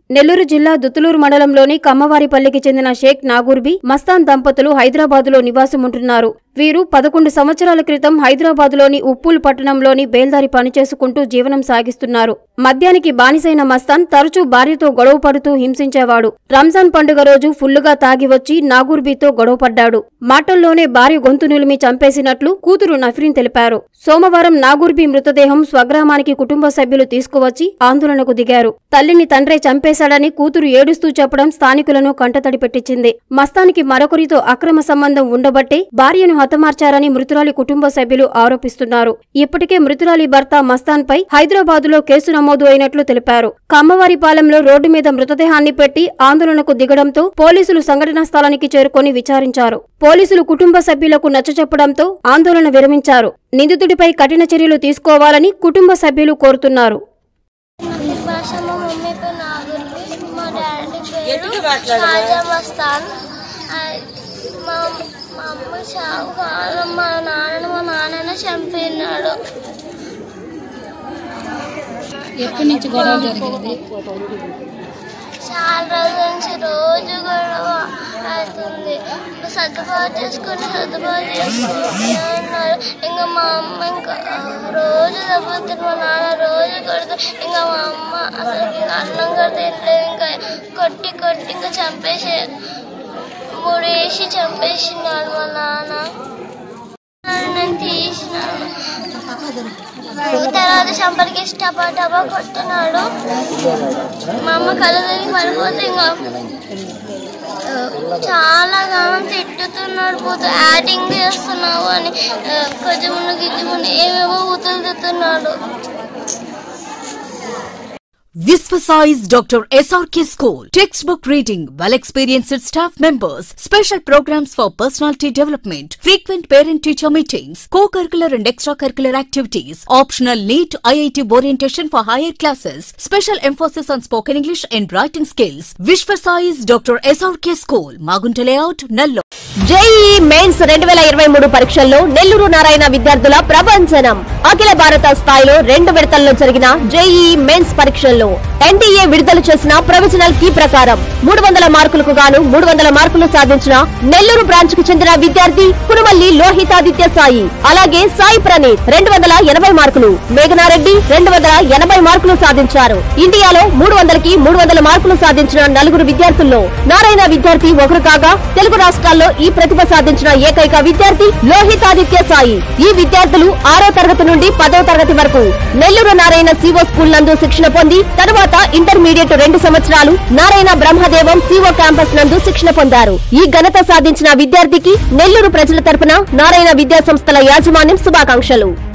నెల్లూరు జిల్లా దుతులూరు మండలంలోని కమ్మవారిపల్లికి చెందిన షేక్ నాగూర్బి మస్తాన్ దంపతులు హైదరాబాదులో నివాసముంటున్నారు వీరు పదకొండు సంవత్సరాల క్రితం హైదరాబాదులోని ఉప్పూల్ పట్టణంలోని బేల్దారి పనిచేసుకుంటూ జీవనం సాగిస్తున్నారు మద్యానికి బానిసైన మస్తాన్ తరచూ భార్యతో గొడవ పడుతూ హింసించేవాడు రంజాన్ పండుగ రోజు ఫుల్లుగా తాగి వచ్చి నాగూర్బీతో గొడవపడ్డాడు మాటల్లోనే భార్య గొంతు నిలిమి చంపేసినట్లు కూతురు నఫ్రీన్ తెలిపారు సోమవారం నాగూర్బీ మృతదేహం స్వగ్రామానికి కుటుంబ సభ్యులు తీసుకువచ్చి ఆందోళనకు దిగారు తల్లిని తండ్రే చంపేశాడని కూతురు ఏడుస్తూ చెప్పడం స్థానికులను కంటతడి పెట్టించింది మస్తానికి మరొకరితో అక్రమ సంబంధం ఉండబట్టే భార్యను హతమార్చారని మృతురాలి కుటుంబ సభ్యులు ఆరోపిస్తున్నారు ఇప్పటికే మృతురాలి భర్త మస్తాన్ పై హైదరాబాదులో కేసు నమోదు అయినట్లు తెలిపారు కమ్మవారిపాలెంలో రోడ్డు మీద మృతదేహాన్ని పెట్టి ఆందోళనకు దిగడంతో పోలీసులు సంఘటనా స్థలానికి చేరుకొని విచారించారు పోలీసులు కుటుంబ సభ్యులకు నచ్చచెప్పడంతో ఆందోళన విరమించారు నిందితుడిపై కఠిన చర్యలు తీసుకోవాలని కుటుంబ సభ్యులు కోరుతున్నారు భాష మా మమ్మీ పేరు నాగుర్బి మా డాడీ పేరు రాజా మస్తాన్ ఆ, మా మా అమ్మ చావు కాలం మా నాన్న మా నాన్న చంపినాడు ఎప్పటి నుంచి గొడవ జరిగింది చాలా రోజుల నుంచి రోజు గొడవ అవుతుంది సర్దుబాటు చేసుకుని సర్దుబాటు చేసుకుంటే ఉన్నారు ఇంకా మా అమ్మ ఇంకా రోజు దెబ్బతిని మా నాన్న రోజు కొడుతూ ఇంకా మా అమ్మ అసలు ఇంకా అన్నం కూడా తినలేదు ఇంకా కొట్టి కొట్టి ఇంకా చంపేసే మూడు వేసి చంపేసినాడు మా నాన్న నన్ను నేను తీసినాడు తర్వాత చంపలకి టపా టపా కొట్టినాడు మా అమ్మ కళ్ళు తిరిగి పడిపోతే ఇంకా ఆ, చాలా గానం తిట్టుతున్నాడు పోతూ యాక్టింగ్ చేస్తున్నావు అని ఆ, కొంచెం ముందు గిజ్జి ముందు ఏమేమో ఊతులు తిట్టున్నాడు Visvasize Dr. SRK School. Textbook reading, well experienced staff members, special programs for personality development, frequent parent teacher meetings, co curricular and extracurricular activities, optional NEET IIT orientation for higher classes, special emphasis on spoken English and writing skills. Visvasize Dr. SRK School, Magunta Layout, Nallo. JEE mains రెండు వేల ఇరవై మూడు పరీక్షల్లో నెల్లూరు నారాయణ విద్యార్థుల ప్రభంజనం అఖిల భారత స్థాయిలో రెండు విడతల్లో జరిగిన జేఈఈ మెయిన్స్ పరీక్షల్లో ఎన్టీఏ విడుదల చేసిన ప్రొవిజనల్ కీ ప్రకారం మూడు వందల మార్కులకు గాను మూడు వందల మార్కులు సాధించిన నెల్లూరు బ్రాంచ్ కు చెందిన విద్యార్థి కురుమల్లి లోహితాదిత్య సాయి అలాగే సాయి ప్రణీత్ రెండు వందల ఎనభై మార్కులు మేఘనారెడ్డి రెండు వందల ఎనభై మార్కులు సాధించారు ఇండియాలో మూడు వందలకి మూడు వందల మార్కులు సాధించిన నలుగురు విద్యార్థుల్లో నారాయణ విద్యార్థి ఒకరు కాగా తెలుగు రాష్ట్రాల్లో ఈ ప్రతిభ సాధించిన ఏకైక విద్యార్థి లోహితాదిత్య సాయి ఈ విద్యార్థులు ఆరో తరగతి నుండి పదో తరగతి వరకు నెల్లూరు నారాయణ సివో స్కూల్ నందు శిక్షణ పొంది తరువాత ఇంటర్మీడియట్ రెండు సంవత్సరాలు నారాయణ బ్రహ్మదేవం సివో క్యాంపస్ నందు శిక్షణ పొందారు ఈ ఘనత సాధించిన విద్యార్థికి నెల్లూరు ప్రజల తరపున నారాయణ విద్యా సంస్థల యాజమాన్యం శుభాకాంక్షలు